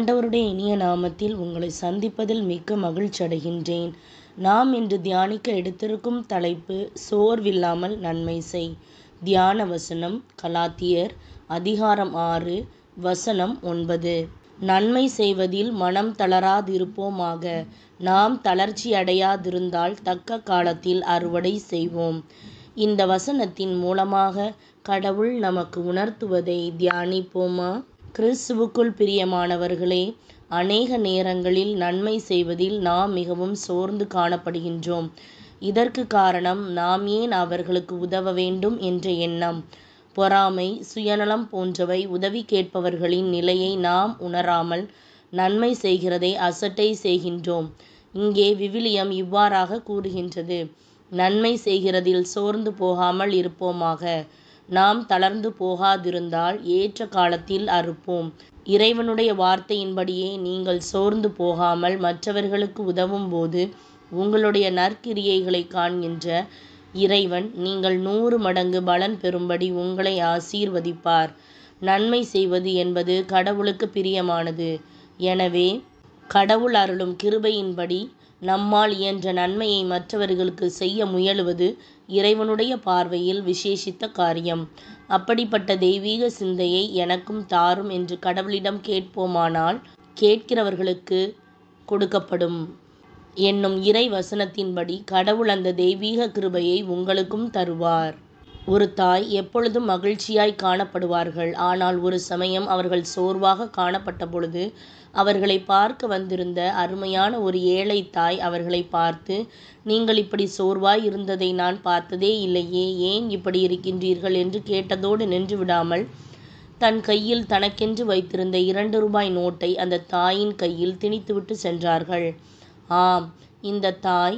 ஆண்டவருடைய இனிய நாமத்தில் உங்களை சந்திப்பதில் மிக்க மகிழ்ச்சி அடைகின்றேன் நாம் இன்று தியானிக்க எடுத்திருக்கும் தலைப்பு சோர்வில்லாமல் நன்மை செய் தியான வசனம் கலாத்தியர் அதிகாரம் ஆறு வசனம் ஒன்பது நன்மை செய்வதில் மனம் தளராதிருப்போமாக நாம் தளர்ச்சி அடையாதிருந்தால் தக்க காலத்தில் அறுவடை செய்வோம் இந்த வசனத்தின் மூலமாக கடவுள் நமக்கு உணர்த்துவதை தியானிப்போமா கிறிஸ்துவுக்குள் பிரியமானவர்களே அநேக நேரங்களில் நன்மை செய்வதில் நாம் மிகவும் சோர்ந்து காணப்படுகின்றோம் இதற்கு காரணம் நாம் ஏன் அவர்களுக்கு உதவ வேண்டும் என்ற எண்ணம் பொறாமை சுயநலம் போன்றவை உதவி கேட்பவர்களின் நிலையை நாம் உணராமல் நன்மை செய்கிறதை அசட்டை செய்கின்றோம் இங்கே விவிலியம் இவ்வாறாக கூறுகின்றது நன்மை செய்கிறதில் சோர்ந்து போகாமல் இருப்போமாக நாம் தளர்ந்து போகாதிருந்தால் ஏற்ற காலத்தில் அறுப்போம் இறைவனுடைய வார்த்தையின்படியே நீங்கள் சோர்ந்து போகாமல் மற்றவர்களுக்கு உதவும் போது உங்களுடைய நற்கிரியைகளை காண்கின்ற இறைவன் நீங்கள் நூறு மடங்கு பலன் பெறும்படி உங்களை ஆசீர்வதிப்பார் நன்மை செய்வது என்பது கடவுளுக்கு பிரியமானது எனவே கடவுள் அருளும் கிருபையின்படி நம்மால் இயன்ற நன்மையை மற்றவர்களுக்கு செய்ய முயலுவது இறைவனுடைய பார்வையில் விசேஷித்த காரியம் அப்படிப்பட்ட தெய்வீக சிந்தையை எனக்கும் தாரும் என்று கடவுளிடம் கேட்போமானால் கேட்கிறவர்களுக்கு கொடுக்கப்படும் என்னும் இறை வசனத்தின்படி கடவுள் அந்த தெய்வீக கிருபையை உங்களுக்கும் தருவார் ஒரு தாய் எப்பொழுதும் மகிழ்ச்சியாய் காணப்படுவார்கள் ஆனால் ஒரு சமயம் அவர்கள் சோர்வாக காணப்பட்ட பொழுது அவர்களை பார்க்க வந்திருந்த அருமையான ஒரு ஏழை தாய் அவர்களை பார்த்து நீங்கள் இப்படி சோர்வாய் இருந்ததை நான் பார்த்ததே இல்லையே ஏன் இப்படி இருக்கின்றீர்கள் என்று கேட்டதோடு நின்று விடாமல் தன் கையில் தனக்கென்று வைத்திருந்த இரண்டு ரூபாய் நோட்டை அந்த தாயின் கையில் திணித்துவிட்டு சென்றார்கள் ஆம் இந்த தாய்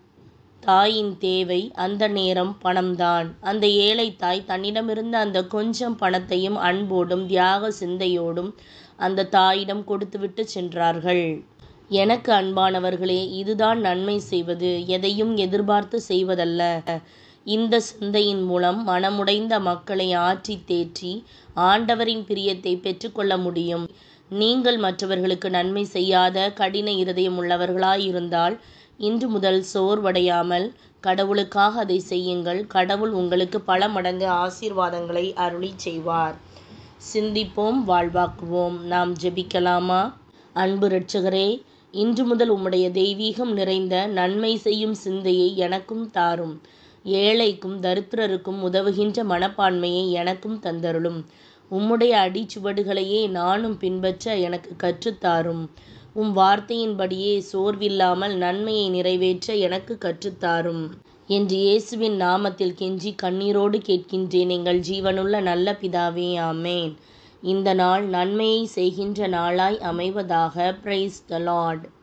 தாயின் தேவை அந்த நேரம் பணம்தான் அந்த ஏழை தாய் தன்னிடமிருந்த அந்த கொஞ்சம் பணத்தையும் அன்போடும் தியாக சிந்தையோடும் அந்த தாயிடம் கொடுத்துவிட்டு சென்றார்கள் எனக்கு அன்பானவர்களே இதுதான் நன்மை செய்வது எதையும் எதிர்பார்த்து செய்வதல்ல இந்த சிந்தையின் மூலம் மனமுடைந்த மக்களை ஆற்றி தேற்றி ஆண்டவரின் பிரியத்தை பெற்றுக்கொள்ள முடியும் நீங்கள் மற்றவர்களுக்கு நன்மை செய்யாத கடின இருதயம் உள்ளவர்களாயிருந்தால் இன்று முதல் சோர்வடையாமல் கடவுளுக்காக அதை செய்யுங்கள் கடவுள் உங்களுக்கு பல மடங்கு ஆசீர்வாதங்களை அருளி செய்வார் சிந்திப்போம் வாழ்வாக்குவோம் நாம் ஜெபிக்கலாமா அன்பு இரட்சகரே இன்று முதல் உம்முடைய தெய்வீகம் நிறைந்த நன்மை செய்யும் சிந்தையை எனக்கும் தாரும் ஏழைக்கும் தரித்திரருக்கும் உதவுகின்ற மனப்பான்மையை எனக்கும் தந்தருளும் உம்முடைய அடிச்சுவடுகளையே நானும் பின்பற்ற எனக்கு கற்றுத்தாரும் உம் வார்த்தையின்படியே சோர்வில்லாமல் நன்மையை நிறைவேற்ற எனக்கு கற்றுத்தாரும் என்று இயேசுவின் நாமத்தில் கெஞ்சி கண்ணீரோடு கேட்கின்றேன் எங்கள் ஜீவனுள்ள நல்ல பிதாவே ஆமேன் இந்த நாள் நன்மையை செய்கின்ற நாளாய் அமைவதாக பிரைஸ் த லார்ட்